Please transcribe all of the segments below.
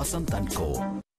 Vasanth and கோ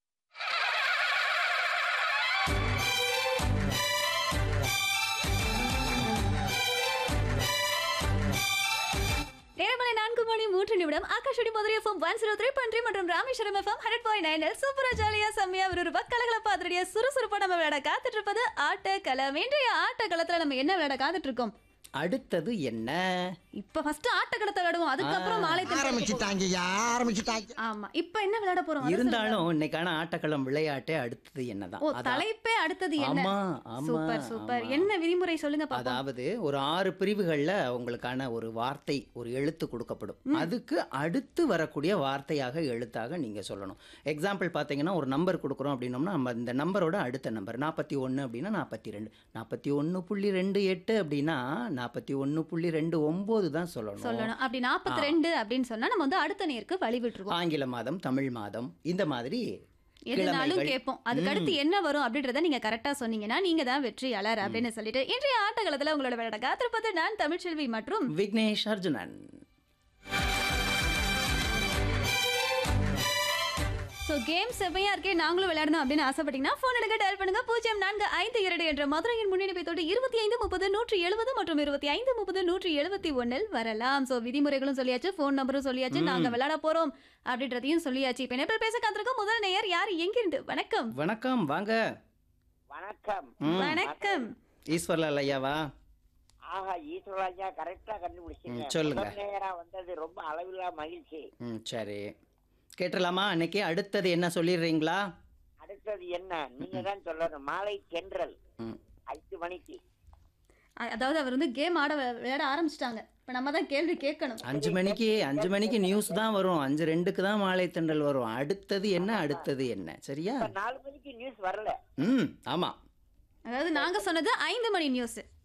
நேரமலை நான்கு மணி மூன்று நிமிடம் Akashvani Madurai FM one zero three பண்றி மற்றும் Rameswaram FM hundred point nine சூப்பரா ஜாலியா செம்மையா விறுவிறுப்பா கலகலப்பா அதிரடியா சுறுசுறுப்பா நம்ம விளையாட காத்துட்டு இருப்பது ஆட்ட களம் இன்றைய ஆட்ட களத்துல நம்ம என்ன விளையாட காத்துட்டு இருக்கோம் அடுத்தது என்ன இப்ப ஃபர்ஸ்ட் ஆட்ட களத்தை விளையாடுவோம் அதுக்கப்புறம் மாலை தென்றலுக்கு போவோம். ஆரம்பிச்சுட்டாங்கய்யா ஆரம்பிச்சுட்டாங்க ஆமா இப்ப என்ன விளையாட போறோம் அதை சொல்லுங்க. இருந்தாலும் இன்னைக்கான ஆட்டக்களம் விளையாட்டே அடுத்தது என்னதான் ஓ அதான். தலைப்பே அடுத்தது என்ன ஆமா ஆமா சூப்பர் சூப்பர் ஆமா. என்ன விதிமுறை சொல்லுங்க பாப்போம் அதாவது ஒரு ஆறு பிரிவுகள்ல உங்களுக்கான ஒரு வார்த்தை ஒரு எழுத்து கொடுக்கப்படும் அதுக்கு அடுத்து வரக்கூடிய வார்த்தையாக எழுத்தாக நீங்க சொல்லணும் எக்ஸாம்பிள் பார்த்தீங்கன்னா ஒரு நம்பர் கொடுக்குறோம் அப்படின்னோம்னா நம்ம இந்த நம்பரோட அடுத்த நம்பர் நாற்பத்தி ஒன்று அப்படின்னா நாற்பத்தி ரெண்டு நாற்பத்தி ஒன்று புள்ளி ரெண்டு எட்டு அப்படின்னா நாற்பத்தி ஒன்று புள்ளி ரெண்டு ஒம்பது தான் சொல்லணும் சொல்லணும் அப்படி நாற்பத்தி ரெண்டு அப்படின்னு சொன்னா நம்ம வந்து அடுத்த நேருக்கு வழி விட்டுருவோம் ஆங்கில மாதம் தமிழ் மாதம் இந்த மாதிரி எதுனாலும் கிழமைகள். கேட்போம் அதுக்கு அடுத்து என்ன வரும் அப்படின்றத நீங்க கரெக்டா சொன்னீங்கன்னா நீங்க தான் வெற்றியாளர் அப்படின்னு சொல்லிட்டு இன்றைய ஆட்டகளத்துல உங்களோட விளையாட காத்திருப்பது நான் தமிழ்ச்செல்வி மற்றும் விக்னேஷ் அர்ஜுனன் ஸோ கேம் செவ்வையா இருக்கே நாங்களும் விளையாடணும் அப்படின்னு ஆசைப்பட்டீங்கன்னா ஃபோன் எடுக்க டயல் பண்ணுங்க பூஜ்ஜியம் நான்கு ஐந்து இரண்டு என்ற மதுரையின் முன்னிலைப்பத்தோடு இருபத்தி ஐந்து முப்பது நூற்றி எழுபது மற்றும் இருபத்தி ஐந்து முப்பது நூற்றி எழுபத்தி ஒன்னில் வரலாம் ஸோ விதிமுறைகளும் சொல்லியாச்சு ஃபோன் நம்பரும் சொல்லியாச்சு நாங்க விளையாட போறோம் அப்படின்றதையும் சொல்லியாச்சு இப்போ என்ன பேச காத்திருக்கோம் முதல் நேயர் யார் எங்கிருந்து வணக்கம் வணக்கம் வாங்க வணக்கம் ம். வணக்கம் ஈஸ்வர்லால் ஐயாவா ஆஹா ஈஸ்வராஜா கரெக்டா கண்டுபிடிச்சீங்க ம், சொல்லுங்க. முதல் நேரா வந்தது ரொம்ப அளவில்லா மகிழ்ச்சி ம் சரி கேட்டலாமா அன்னைக்கு அடுத்தது என்ன சொல்லிடுறீங்களா அடுத்தது என்ன நீங்க தான் சொல்லணும் மாலை தென்றல் ம் ஐந்து மணிக்கு அ- அதாவது அவர் வந்து கேம் ஆட வி- விளையாட ஆரம்பிச்சிட்டாங்க இப்போ நம்ம தான் கேள்வி கேட்கணும் அஞ்சு மணிக்கு அஞ்சு மணிக்கு நியூஸ் தான் வரும் அஞ்சு ரெண்டுக்கு தான் மாலை தென்றல் வரும் அடுத்தது என்ன அடுத்தது என்ன சரியா இப்ப நாலு மணிக்கு நியூஸ் வரல ம் ஆமாம் அதாவது நாங்க சொன்னது ஐந்து மணி நியூஸ்